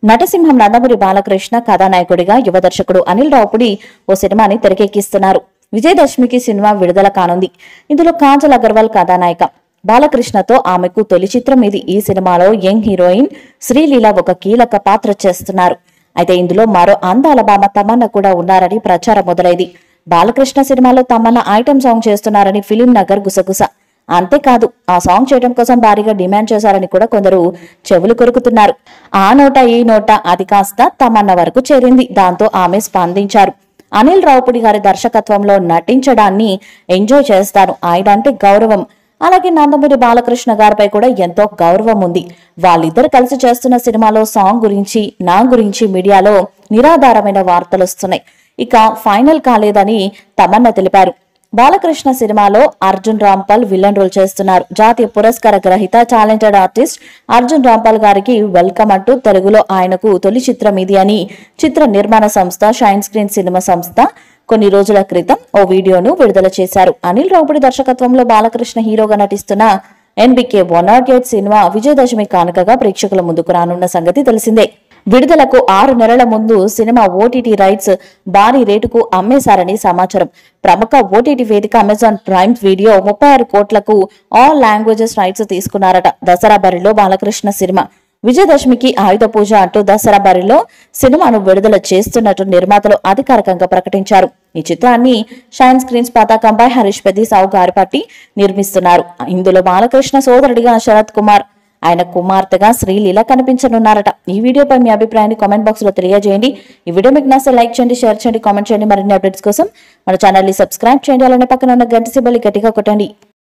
నటసింహం నందమూరి బాలకృష్ణ కథానాయకుడిగా యువ దర్శకుడు అనిల్ రావుపుడి ఓ సినిమాని తెరకెక్కిస్తున్నారు విజయదశమికి సినిమా విడుదల కానుంది ఇందులో కాజల్ అగర్వాల్ కథానాయిక బాలకృష్ణతో ఆమెకు తొలి చిత్రం ఇది ఈ సినిమాలో యంగ్ హీరోయిన్ శ్రీలీల ఒక కీలక పాత్ర చేస్తున్నారు అయితే ఇందులో మరో అందాల భామ తమన్నా కూడా ఉన్నారని ప్రచారం మొదలైంది బాలకృష్ణ సినిమాలో తమన్నా ఐటెం సాంగ్ చేస్తున్నారని ఫిలిం నగర్ గుసగుస అంతేకాదు ఆ సాంగ్ చేయడం కోసం భారీగా డిమాండ్ చేశారని కూడా కొందరు చెవులు కొరుకుతున్నారు ఆ నోట ఈ నోట అది కాస్త తమన్న వరకు చేరింది దాంతో ఆమె స్పందించారు అనిల్ రావుపుడి గారి దర్శకత్వంలో నటించడాన్ని ఎంజాయ్ చేస్తాను ఆయన అంటే గౌరవం అలాగే నందమూరి బాలకృష్ణ గారిపై కూడా ఎంతో గౌరవం ఉంది వాళ్ళిద్దరు కలిసి చేస్తున్న సినిమాలో సాంగ్ గురించి నా గురించి మీడియాలో నిరాధారమైన వార్తలు వస్తున్నాయి ఇక ఫైనల్ కాలేదని తమన్నా తెలిపారు బాలకృష్ణ సినిమాలో అర్జున్ రాంపాల్ విలన్ రోల్ చేస్తున్నారు జాతీయ పురస్కార గ్రహీత టాలెంటెడ్ ఆర్టిస్ట్ అర్జున్ రాంపాల్ గారికి వెల్కమ్ అంటూ తెలుగులో ఆయనకు తొలి చిత్రం ఇది అని చిత్ర నిర్మాణ సంస్థ షైన్ స్క్రీన్ సినిమా సంస్థ కొన్ని రోజుల క్రితం ఓ వీడియోను విడుదల చేశారు అనిల్ రావుపుడి దర్శకత్వంలో బాలకృష్ణ హీరోగా నటిస్తున్న NBK one nought eight cinema Vijayadashami కానుకగా ప్రేక్షకుల ముందుకు రానున్న సంగతి తెలిసిందే విడుదలకు ఆరు నెలల ముందు సినిమా ఓటీటీ రైట్స్ భారీ రేటుకు అమ్మేశారని సమాచారం ప్రముఖ ఓటీటీ వేదిక అమెజాన్ ప్రైమ్ వీడియో ముప్పై ఆరు కోట్లకు ఆల్ లాంగ్వేజెస్ రైట్స్ తీసుకున్నారట దసరా బరిలో బాలకృష్ణ సినిమా విజయదశమికి ఆయుధ పూజ అంటూ దసరా బరిలో సినిమాను విడుదల చేస్తున్నట్టు నిర్మాతలు అధికారికంగా ప్రకటించారు ఈ చిత్రాన్ని షైన్ స్క్రీన్స్ పతాకంపై హరీష్ పెద్ది సావు గారిపట్టి నిర్మిస్తున్నారు ఇందులో బాలకృష్ణ సోదరుడిగా శరత్ కుమార్ ఆయన కుమార్తెగా శ్రీలీల కనిపించనున్నారట ఈ వీడియోపై మీ అభిప్రాయాన్ని కామెంట్ బాక్స్ లో తెలియజేయండి ఈ వీడియో మీకు నచ్చితే లైక్ చేయండి షేర్ చేయండి కామెంట్ చేయండి మరిన్ని అప్డేట్స్ కోసం మన ఛానల్ ని సబ్స్క్రైబ్ చేయండి అలానే పక్కన ఉన్న గంట సింబల్ గట్టిగా కొట్టండి